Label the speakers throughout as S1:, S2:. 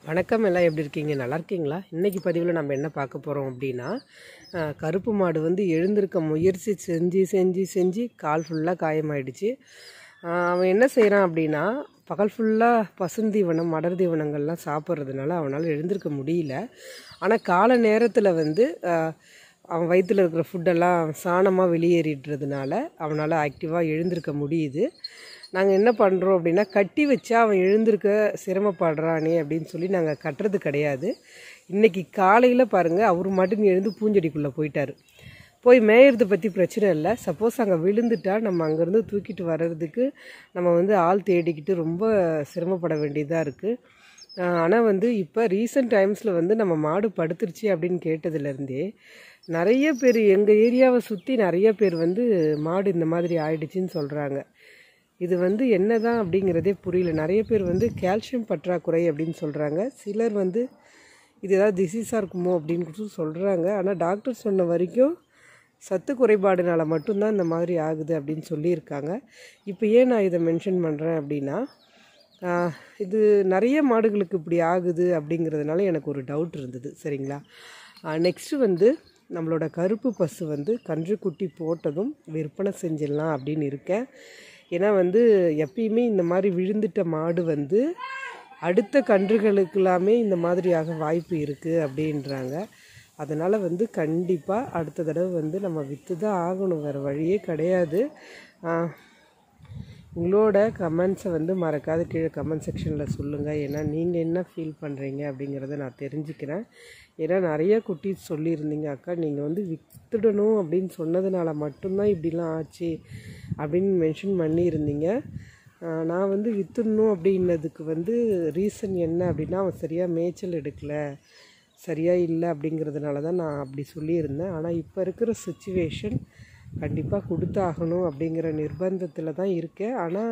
S1: வணக்கம் எல்லாம் எப்படி இருக்கீங்க நல்லா இருக்கீங்களா இன்றைக்கி பதிவில் நம்ம என்ன பார்க்க போகிறோம் அப்படின்னா அஹ், கருப்பு மாடு வந்து எழுந்திருக்க முயற்சி செஞ்சு செஞ்சு செஞ்சு கால் ஃபுல்லாக காயமாயிடுச்சு அஹ், அவன் என்ன செய்கிறான் அப்படின்னா பகல் ஃபுல்லாக பசுந்தீவனம் மடர் தீவனங்கள்லாம் சாப்பிட்றதுனால அவனால் எழுந்திருக்க முடியல ஆனால் கால நேரத்தில் வந்து அஹ், அவன் வயிற்றில் இருக்கிற ஃபுட்டெல்லாம் சாணமாக வெளியேறிடுறதுனால அவனால் ஆக்டிவாக எழுந்திருக்க முடியுது நாங்கள் என்ன பண்ணுறோம் அப்படின்னா கட்டி வச்சா அவன் எழுந்திருக்க சிரமப்படுறானே அப்படின்னு சொல்லி நாங்கள் கட்டுறது கிடையாது இன்றைக்கி காலையில் பாருங்கள் அவர் மட்டும் எழுந்து பூஞ்செடிக்குள்ளே போயிட்டார் போய் மேயறது பற்றி பிரச்சனை இல்லை சப்போஸ் அங்கே விழுந்துட்டா நம்ம அங்கேருந்து தூக்கிட்டு வர்றதுக்கு நம்ம வந்து ஆள் தேடிக்கிட்டு ரொம்ப சிரமப்பட வேண்டியதாக இருக்குது ஆனால் வந்து இப்போ ரீசெண்ட் டைம்ஸில் வந்து நம்ம மாடு படுத்துருச்சு அப்படின்னு கேட்டதுலேருந்தே நிறைய பேர் எங்கள் ஏரியாவை சுற்றி நிறைய பேர் வந்து மாடு இந்த மாதிரி ஆயிடுச்சுன்னு சொல்கிறாங்க இது வந்து என்னதான் அப்படிங்கிறதே புரியல நிறைய பேர் வந்து கால்சியம் பற்றாக்குறை அப்படின்னு சொல்கிறாங்க சிலர் வந்து இது ஏதாவது டிசீஸாக இருக்குமோ அப்படின்னு கூட சொல்கிறாங்க ஆனால் டாக்டர் சொன்ன வரைக்கும் சத்து குறைபாடுனால மட்டும்தான் இந்த மாதிரி ஆகுது அப்படின்னு சொல்லியிருக்காங்க இப்போ ஏன் நான் இதை மென்ஷன் பண்ணுறேன் அப்படின்னா ஆஹ், இது நிறைய மாடுகளுக்கு இப்படி ஆகுது அப்படிங்கிறதுனால எனக்கு ஒரு டவுட் இருந்தது சரிங்களா நெக்ஸ்ட்டு வந்து நம்மளோட கருப்பு பசு வந்து கன்றுக்குட்டி போட்டதும் விற்பனை செஞ்சிடலாம் அப்படின்னு இருக்கேன் ஏன்னா வந்து எப்பயுமே இந்த மாதிரி விழுந்துட்ட மாடு வந்து அடுத்த கன்றுகளுக்கெல்லாமே இந்த மாதிரி ஆக வாய்ப்பு இருக்குது அப்படின்றாங்க அதனால் வந்து கண்டிப்பாக அடுத்த தடவை வந்து நம்ம விற்று தான் ஆகணும் வேறு வழியே கிடையாது ஆஹ், உங்களோட கமெண்ட்ஸை வந்து மறக்காத கீழே கமெண்ட் செக்ஷனில் சொல்லுங்கள் ஏன்னா நீங்கள் என்ன ஃபீல் பண்ணுறீங்க அப்படிங்கிறத நான் தெரிஞ்சுக்கிறேன் ஏன்னா நிறைய குட்டீஸ் சொல்லியிருந்தீங்க அக்கா நீங்கள் வந்து வித்துடணும் அப்படின்னு சொன்னதுனால மட்டும்தான் இப்படிலாம் ஆச்சு அப்படின்னு மென்ஷன் பண்ணியிருந்தீங்க ஆஹ் நான் வந்து வித்துடணும் அப்படின்னதுக்கு வந்து ரீசன் என்ன அப்படின்னா அவன் சரியாக மேய்ச்சல் எடுக்கலை சரியாக இல்லை அப்படிங்கிறதுனால தான் நான் அப்படி சொல்லியிருந்தேன் ஆனால் இப்போ இருக்கிற சுச்சுவேஷன் கண்டிப்பாக கொடுத்தாகணும் அப்படிங்கிற நிர்பந்தத்தில் தான் இருக்கேன் ஆனால்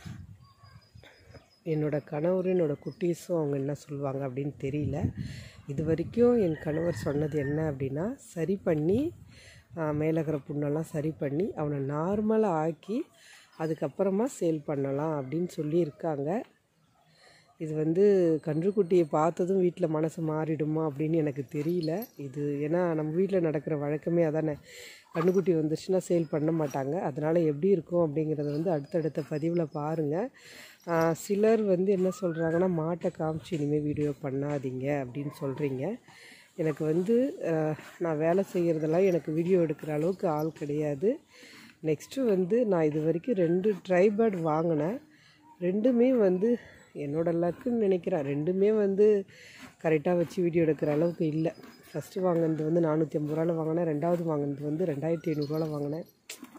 S1: என்னோட கணவரும் என்னோட குட்டீஸும் அவங்க என்ன சொல்லுவாங்க அப்படின்னு தெரியல இது வரைக்கும் என் கணவர் சொன்னது என்ன அப்படின்னா சரி பண்ணி மேலகிற புண்ணெல்லாம் சரி பண்ணி அவனை நார்மலாக ஆக்கி அதுக்கப்புறமா சேல் பண்ணலாம் அப்படின்னு சொல்லியிருக்காங்க இது வந்து கன்றுக்குட்டியை பார்த்ததும் வீட்டில் மனசு மாறிடுமா அப்படின்னு எனக்கு தெரியல இது ஏன்னா நம்ம வீட்டில் நடக்கிற வழக்கமே அதானே கன்றுக்குட்டி வந்துச்சுன்னா சேல் பண்ண மாட்டாங்க அதனால் எப்படி இருக்கும் அப்படிங்கிறத வந்து அடுத்தடுத்த பதிவில் பாருங்கள் ஆஹ் சிலர் வந்து என்ன சொல்கிறாங்கன்னா மாட்டை காமிச்சு இனிமேல் வீடியோ பண்ணாதீங்க அப்படின்னு சொல்கிறீங்க எனக்கு வந்து ஆஹ் நான் வேலை செய்கிறதெல்லாம் எனக்கு வீடியோ எடுக்கிற அளவுக்கு ஆள் கிடையாது நெக்ஸ்ட்டு வந்து நான் இது வரைக்கும் ரெண்டு ட்ரைபேர்ட் வாங்கினேன் ரெண்டுமே வந்து என்னோட லக்குன்னு நினைக்கிறேன் ரெண்டுமே வந்து கரெக்டாக வச்சு வீடியோ எடுக்கிற அளவுக்கு இல்லை ஃபஸ்ட்டு வாங்கினது வந்து நானூற்றி ஐம்பது ரூபாவில் வாங்கினேன் ரெண்டாவது வாங்கினது வந்து ரெண்டாயிரத்தி ஐநூறுரூவாவில் வாங்கினேன்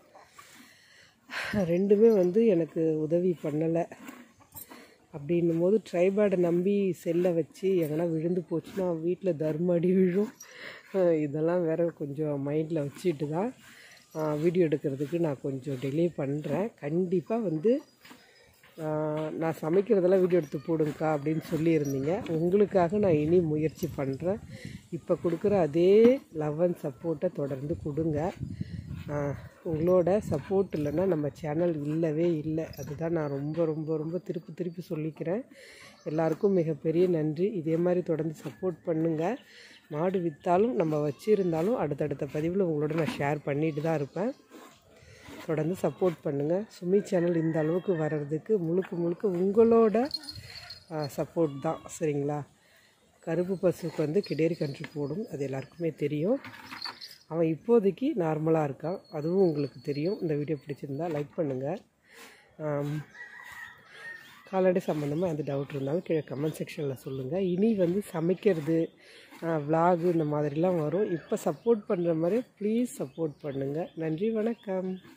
S1: ரெண்டுமே வந்து எனக்கு உதவி பண்ணலை அப்படின்னும் போது ட்ரைபேடை நம்பி செல்லை வச்சு எங்கன்னா விழுந்து போச்சுன்னா வீட்டில் தர்ம அடி விழும் அஹ் இதெல்லாம் வேற கொஞ்சம் மைண்டில் வச்சுட்டு தான் வீடியோ எடுக்கிறதுக்கு நான் கொஞ்சம் டிலே பண்ணுறேன் கண்டிப்பாக வந்து ஆஹ் நான் சமைக்கிறதெல்லாம் வீடியோ எடுத்து போடுங்கக்கா அப்படின்னு சொல்லியிருந்தீங்க உங்களுக்காக நான் இனி முயற்சி பண்ணுறேன் இப்போ கொடுக்குற அதே லவ் அண்ட் சப்போர்ட்டை தொடர்ந்து கொடுங்க ஆஹ் உங்களோட சப்போர்ட் இல்லைன்னா நம்ம சேனல் இல்லவே இல்லை அதுதான் நான் ரொம்ப ரொம்ப ரொம்ப திருப்பி திருப்பி சொல்லிக்கிறேன் எல்லாருக்கும் மிகப்பெரிய நன்றி இதே மாதிரி தொடர்ந்து சப்போர்ட் பண்ணுங்கள் மாடு விற்றாலும் நம்ம வச்சுருந்தாலும் அடுத்தடுத்த பதிவில் உங்களோட நான் ஷேர் பண்ணிட்டு தான் இருப்பேன் தொடர்ந்து சப்போர்ட் பண்ணுங்கள் சுமி சேனல் இந்த அளவுக்கு வர்றதுக்கு முழுக்க முழுக்க உங்களோட சப்போர்ட் தான் சரிங்களா கருப்பு பசுக்கு வந்து கிடேரி கன்று போடும் அது எல்லாருக்குமே தெரியும் அவன் இப்போதைக்கு நார்மலாக இருக்கான் அதுவும் உங்களுக்கு தெரியும் இந்த வீடியோ பிடிச்சிருந்தா லைக் பண்ணுங்கள் கால்நடை சம்மந்தமாக எந்த டவுட் இருந்தாலும் கீழே கமெண்ட் செக்ஷனில் சொல்லுங்கள் இனி வந்து சமைக்கிறது விலாகு இந்த மாதிரிலாம் வரும் இப்போ சப்போர்ட் பண்ணுற மாதிரி ப்ளீஸ் சப்போர்ட் பண்ணுங்கள் நன்றி வணக்கம்